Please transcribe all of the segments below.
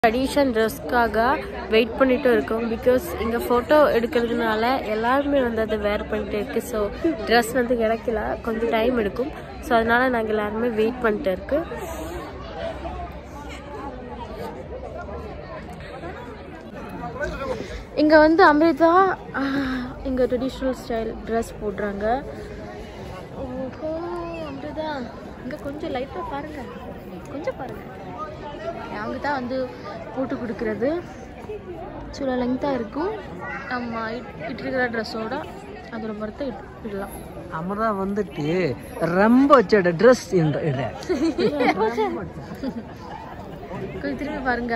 tradition ட்ரெஸ்க்காக wait பண்ணிட்டு இருக்கோம் because இங்கே ஃபோட்டோ எடுக்கிறதுனால எல்லாருமே வந்து அதை வேர் பண்ணிட்டு இருக்கு ஸோ ட்ரெஸ் வந்து கிடைக்கல கொஞ்சம் டைம் எடுக்கும் ஸோ அதனால நாங்கள் எல்லாருமே வெயிட் பண்ணிட்டு இருக்கு இங்கே வந்து அமிர்தா இங்கே ட்ரெடிஷ்னல் ஸ்டைல் ட்ரெஸ் போடுறாங்க ஓஹோ அமிர்தா இங்கே கொஞ்சம் லைட்டாக பாருங்க கொஞ்சம் பாருங்க அவங்க தான் வந்து போட்டு கொடுக்குறது சில லெங்க்த்தாக இருக்கும் நம்ம இட் இட்டிருக்கிற ட்ரெஸ்ஸோட அதோட மரத்தை இட் இடலாம் அமரா வந்துட்டு ரொம்ப வச்சோட ட்ரெஸ் இடுற கொஞ்சம் திரும்பி பாருங்க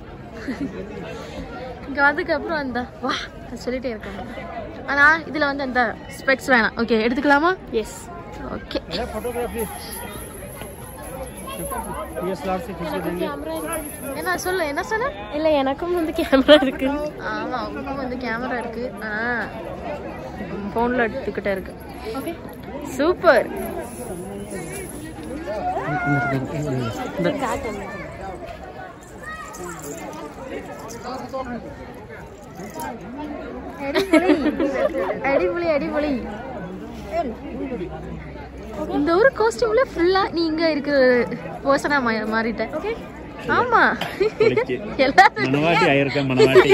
இங்கே வந்ததுக்கப்புறம் அந்த வா அது சொல்லிட்டே இருக்காங்க ஆனால் இதில் வந்து அந்த ஸ்பெக்ஸ் வேணாம் ஓகே எடுத்துக்கலாமா எஸ் ஓகே என்ன சொல்லு என்ன சொன்ன இல்லை எனக்கும் வந்து கேமரா இருக்கு ஆமாம் அவங்களுக்கும் வந்து கேமரா இருக்கு ஆ ஃபோனில் எடுத்துக்கிட்டே இருக்கு ஓகே சூப்பர் அடிபொலி அடிபொலி இந்த ஒரு காஸ்டியூம்ல ஃபுல்லா நீங்க இருக்கிற பர்சனா மாறிட்ட ஆமா எல்லாரும் மனவாட்டி ஆயிருக்கேன் மனவாட்டி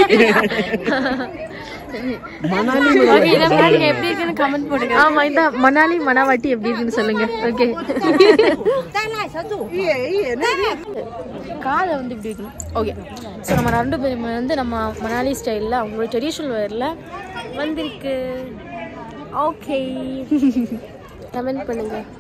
Okay, இதை பாருங்க எப்படி இருக்குன்னு கமெண்ட் போடுங்க ஆமா இந்த மணாலி மணவாட்டி எப்படி இருக்குன்னு சொல்லுங்க ஓகே காலை வந்து இப்படி இருக்கணும் ஓகே ஸோ நம்ம ரெண்டு பேருமே வந்து நம்ம மணாலி ஸ்டைலில் அவங்களோட ட்ரெடிஷ்னல் வேரில் வந்திருக்கு ஓகே கமெண்ட் பண்ணுங்க